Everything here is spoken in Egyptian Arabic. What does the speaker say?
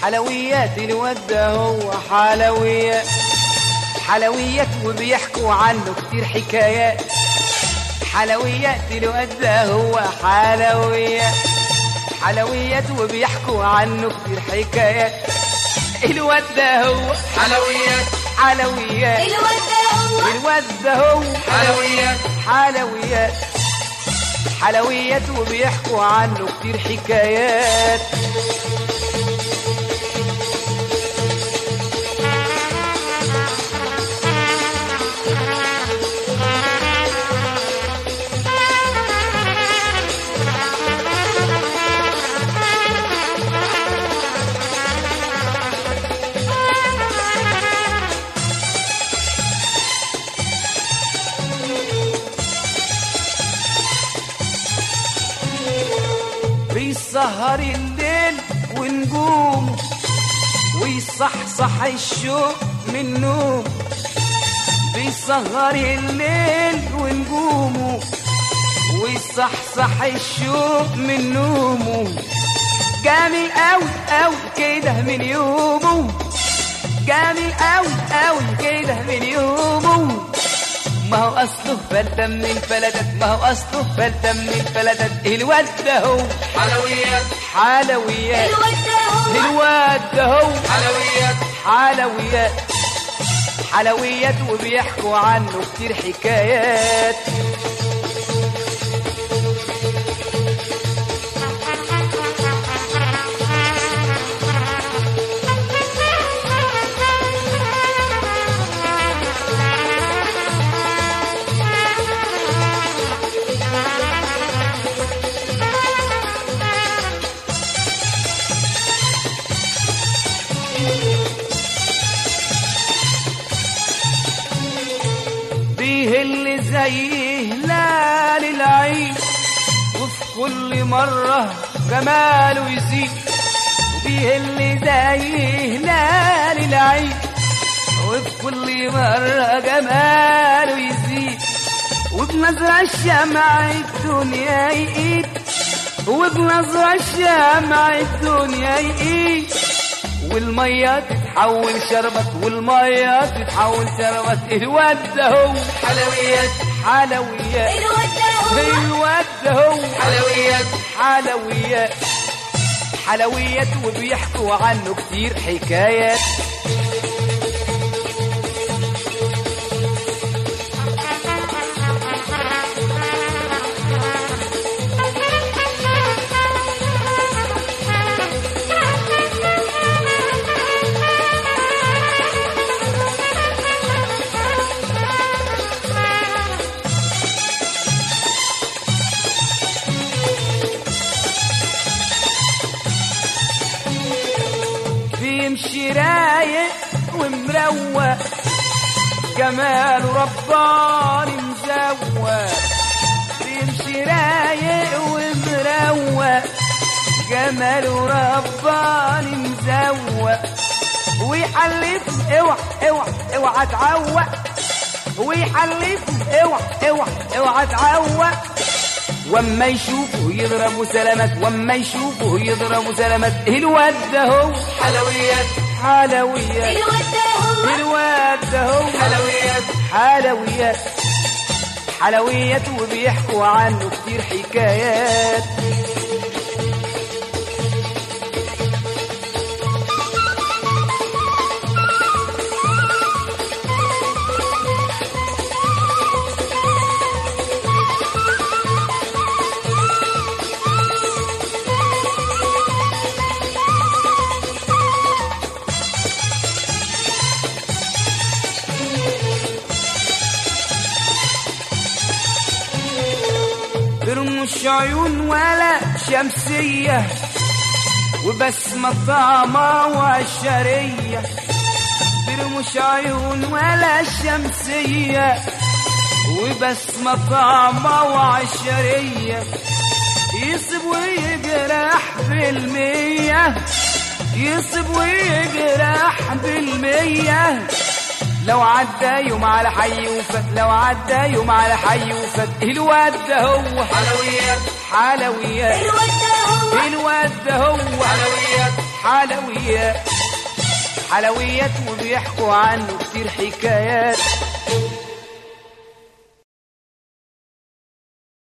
حلويات الواد ده هو حلويات حلويات وبيحكوا عنه كتير حكايات حلويات الواد ده هو حلويات حلويات وبيحكوا عنه كتير حكايات الواد ده هو حلويات حلويات الواد ده هو الواد ده هو حلويات حلويات حلويات وبيحكوا عنه كتير حكايات بيسهر الليل ونجوم ويصحصح الشوق من نوم بيسهر الليل ونجومه ويصحصح الشوق من نومه جميل قوي قوي كده من يومه جميل قوي قوي كده من يومه ما هو اصله فلتة من الفلتات ما هو اصله فلتة من الفلتات الواد ده هو حلويات حلويات الواد ده هو الواد ده هو حلويات حلويات حلويات وبيحكوا عنه كتير حكايات بيهل زي هلال العيد وفي كل مرة جماله يزيد وبيهل زي هلال العيد وفي كل مرة جماله يزيد وبنظرة الشمع الدنيا يقيد وبنظرة الشمع الدنيا يقيد والمية تتحول شربت والمية تتحول شربت الواد ده هو حلويات حلويات الواد ده هو الواد ده هو حلويات حلويات حلويات وبيحكوا عنه كتير حكايات بيمشي رايق ومروق جمال رباني مزوق بيمشي رايق ومروق جمال رباني مزوق ويحلف اوعى اوعى اوعى تعوق ويحلف اوعى اوعى اوعى تعوق واما يشوفه يضربوا سلامات واما يشوفه يضربوا سلامات الواد ده هو حلويات حلويات الواد ده هو الواد ده هو حلويات حلويات حلويات وبيحكوا عنه كتير حكايات برمش عيون ولا شمسية وبسمة طعمة وعشرية برمش عيون ولا شمسية وبسمة طعمة وعشرية يصب ويجرح بالمية يصب ويجرح بالمية لو عدى يوم على حي وفات لو عدى يوم على حي وفات الواد ده هو حلويات حلويات الواد ده هو الواد ده هو حلويات حلويات حلويات وبيحكوا عنه كتير حكايات